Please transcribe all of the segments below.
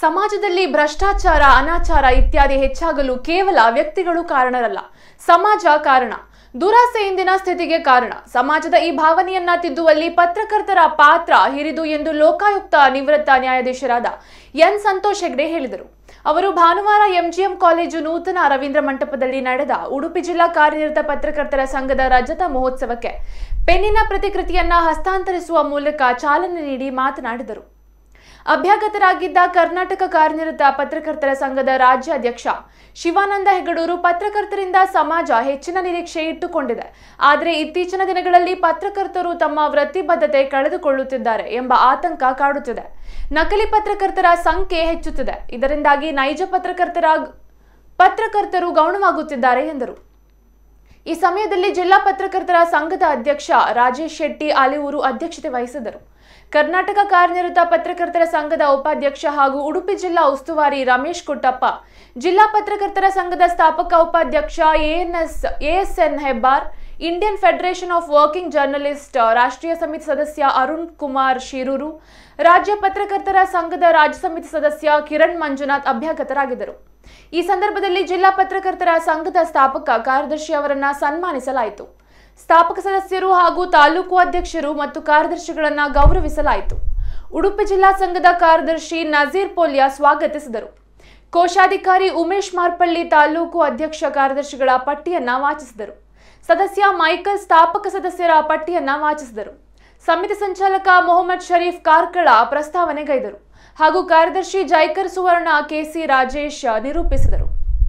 ಸಮಾಜದಲ್ಲಿ ಭ್ರಷ್ಟಾಚಾರ ಅನಾಚಾರ ಇತ್ಯಾದಿ ಹೆಚ್ಚಾಗಲು ಕೇವಲ ವ್ಯಕ್ತಿಗಳು ಕಾರಣರಲ್ಲ ಸಮಾಜ ಕಾರಣ ದುರಾಸೆ ಇಂದಿನ ಸ್ಥಿತಿಗೆ ಕಾರಣ ಸಮಾಜದ ಈ ಭಾವನೆಯನ್ನ ತಿದ್ದುವಲ್ಲಿ ಪತ್ರಕರ್ತರ ಪಾತ್ರ ಹಿರಿದು ಎಂದು ಲೋಕಾಯುಕ್ತ ನಿವೃತ್ತ ನ್ಯಾಯಾಧೀಶರಾದ ಎನ್ ಸಂತೋಷ್ ಹೆಗ್ಡೆ ಹೇಳಿದರು ಅವರು ಭಾನುವಾರ ಎಂಜಿಎಂ ಕಾಲೇಜು ನೂತನ ರವೀಂದ್ರ ಮಂಟಪದಲ್ಲಿ ನಡೆದ ಉಡುಪಿ ಜಿಲ್ಲಾ ಕಾರ್ಯನಿರತ ಪತ್ರಕರ್ತರ ಸಂಘದ ರಜತ ಮಹೋತ್ಸವಕ್ಕೆ ಪೆನ್ನಿನ ಪ್ರತಿಕೃತಿಯನ್ನ ಹಸ್ತಾಂತರಿಸುವ ಮೂಲಕ ಚಾಲನೆ ನೀಡಿ ಮಾತನಾಡಿದರು ಅಭ್ಯಾಗತರಾಗಿದ್ದ ಕರ್ನಾಟಕ ಕಾರ್ಯನಿರತ ಪತ್ರಕರ್ತರ ಸಂಘದ ರಾಜ್ಯ ಅಧ್ಯಕ್ಷ ಶಿವಾನಂದ ಹೆಗಡೂರು ಪತ್ರಕರ್ತರಿಂದ ಸಮಾಜ ಹೆಚ್ಚಿನ ನಿರೀಕ್ಷೆ ಇಟ್ಟುಕೊಂಡಿದೆ ಆದರೆ ಇತ್ತೀಚಿನ ದಿನಗಳಲ್ಲಿ ಪತ್ರಕರ್ತರು ತಮ್ಮ ವೃತ್ತಿಬದ್ಧತೆ ಕಳೆದುಕೊಳ್ಳುತ್ತಿದ್ದಾರೆ ಎಂಬ ಆತಂಕ ಕಾಡುತ್ತಿದೆ ನಕಲಿ ಪತ್ರಕರ್ತರ ಸಂಖ್ಯೆ ಹೆಚ್ಚುತ್ತಿದೆ ಇದರಿಂದಾಗಿ ನೈಜ ಪತ್ರಕರ್ತರ ಪತ್ರಕರ್ತರು ಗೌಣವಾಗುತ್ತಿದ್ದಾರೆ ಎಂದರು ಈ ಸಮಯದಲ್ಲಿ ಜಿಲ್ಲಾ ಪತ್ರಕರ್ತರ ಸಂಘದ ಅಧ್ಯಕ್ಷ ರಾಜೇಶ್ ಶೆಟ್ಟಿ ಅಲಿಯೂರು ಅಧ್ಯಕ್ಷತೆ ವಹಿಸಿದರು ಕರ್ನಾಟಕ ಕಾರ್ಯನಿರತ ಪತ್ರಕರ್ತರ ಸಂಘದ ಉಪಾಧ್ಯಕ್ಷ ಹಾಗೂ ಉಡುಪಿ ಜಿಲ್ಲಾ ಉಸ್ತುವಾರಿ ರಮೇಶ್ ಕುಟ್ಟಪ್ಪ ಜಿಲ್ಲಾ ಪತ್ರಕರ್ತರ ಸಂಘದ ಸ್ಥಾಪಕ ಉಪಾಧ್ಯಕ್ಷ ANS ASN Hebbar Indian federation of working journalist ರಾಷ್ಟ್ರೀಯ ಸಮಿತಿ ಸದಸ್ಯ ಅರುಣ್ ಕುಮಾರ್ ಶಿರೂರು ರಾಜ್ಯ ಪತ್ರಕರ್ತರ ಸಂಘದ ರಾಜ್ಯ ಸಮಿತಿ ಸದಸ್ಯ ಕಿರಣ್ ಮಂಜುನಾಥ್ ಅಭ್ಯಾಗತರಾಗಿದ್ದರು ಈ ಸಂದರ್ಭದಲ್ಲಿ ಜಿಲ್ಲಾ ಪತ್ರಕರ್ತರ ಸಂಘದ ಸ್ಥಾಪಕ ಕಾರ್ಯದರ್ಶಿ ಅವರನ್ನ ಸನ್ಮಾನಿಸಲಾಯಿತು ಸ್ಥಾಪಕ ಸದಸ್ಯರು ಹಾಗೂ ತಾಲೂಕು ಅಧ್ಯಕ್ಷರು ಮತ್ತು ಕಾರ್ಯದರ್ಶಿಗಳನ್ನ ಗೌರವಿಸಲಾಯಿತು ಉಡುಪಿ ಜಿಲ್ಲಾ ಸಂಘದ ಕಾರ್ಯದರ್ಶಿ ನಜೀರ್ ಪೋಲ್ಯ ಸ್ವಾಗತಿಸಿದರು ಕೋಶಾಧಿಕಾರಿ ಉಮೇಶ್ ಮಾರ್ಪಳ್ಳಿ ತಾಲೂಕು ಅಧ್ಯಕ್ಷ ಕಾರ್ಯದರ್ಶಿಗಳ ಪಟ್ಟಿಯನ್ನ ವಾಚಿಸಿದರು ಸದಸ್ಯ ಮೈಕಲ್ ಸ್ಥಾಪಕ ಸದಸ್ಯರ ಪಟ್ಟಿಯನ್ನ ವಾಚಿಸಿದರು ಸಮಿತಿ ಸಂಚಾಲಕ ಮೊಹಮ್ಮದ್ ಶರೀಫ್ ಕಾರ್ಕಳ ಪ್ರಸ್ತಾವನೆಗೈದರು ಹಾಗೂ ಕಾರ್ಯದರ್ಶಿ ಜೈಕರ್ ಸುವರ್ಣ ಕೆಸಿ ರಾಜೇಶ್ ನಿರೂಪಿಸಿದರು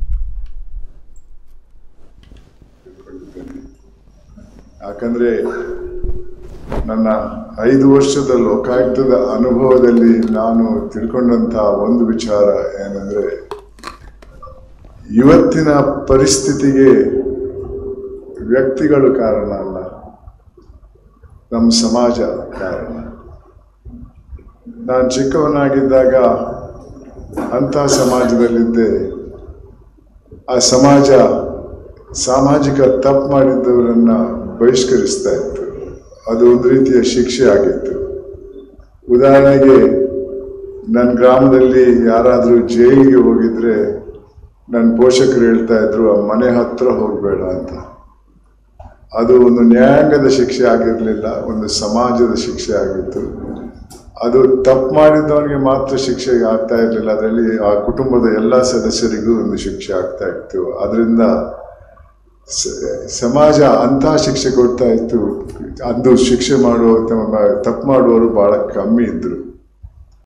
ಯಾಕಂದ್ರೆ ನನ್ನ ಐದು ವರ್ಷದ ಲೋಕಾಯುಕ್ತದ ಅನುಭವದಲ್ಲಿ ನಾನು ತಿಳ್ಕೊಂಡಂತ ಒಂದು ವಿಚಾರ ಏನಂದ್ರೆ ಇವತ್ತಿನ ಪರಿಸ್ಥಿತಿಗೆ ವ್ಯಕ್ತಿಗಳು ಕಾರಣ ಅಲ್ಲ ನಮ್ಮ ಸಮಾಜ ಕಾರಣ ನಾನು ಚಿಕ್ಕವನಾಗಿದ್ದಾಗ ಅಂಥ ಸಮಾಜದಲ್ಲಿದ್ದೆ ಆ ಸಮಾಜ ಸಾಮಾಜಿಕ ತಪ್ಪು ಮಾಡಿದ್ದವರನ್ನ ಬಹಿಷ್ಕರಿಸ್ತಾ ಇತ್ತು ಅದು ಒಂದು ರೀತಿಯ ಶಿಕ್ಷೆ ಆಗಿತ್ತು ಉದಾಹರಣೆಗೆ ನನ್ನ ಗ್ರಾಮದಲ್ಲಿ ಯಾರಾದರೂ ಜೈಲಿಗೆ ಹೋಗಿದ್ರೆ ನನ್ನ ಪೋಷಕರು ಹೇಳ್ತಾ ಇದ್ರು ಆ ಮನೆ ಹತ್ರ ಹೋಗಬೇಡ ಅಂತ ಅದು ಒಂದು ನ್ಯಾಯಾಂಗದ ಶಿಕ್ಷೆ ಆಗಿರಲಿಲ್ಲ ಒಂದು ಸಮಾಜದ ಶಿಕ್ಷೆ ಆಗಿತ್ತು ಅದು ತಪ್ಪು ಮಾಡಿದ್ದವನಿಗೆ ಮಾತ್ರ ಶಿಕ್ಷೆ ಆಗ್ತಾ ಇರಲಿಲ್ಲ ಅದರಲ್ಲಿ ಆ ಕುಟುಂಬದ ಎಲ್ಲ ಸದಸ್ಯರಿಗೂ ಒಂದು ಶಿಕ್ಷೆ ಆಗ್ತಾ ಇತ್ತು ಅದರಿಂದ ಸಮಾಜ ಅಂಥ ಶಿಕ್ಷೆ ಕೊಡ್ತಾ ಇತ್ತು ಅಂದು ಶಿಕ್ಷೆ ಮಾಡುವ ತಪ್ಪು ಮಾಡುವವರು ಬಹಳ ಕಮ್ಮಿ ಇದ್ರು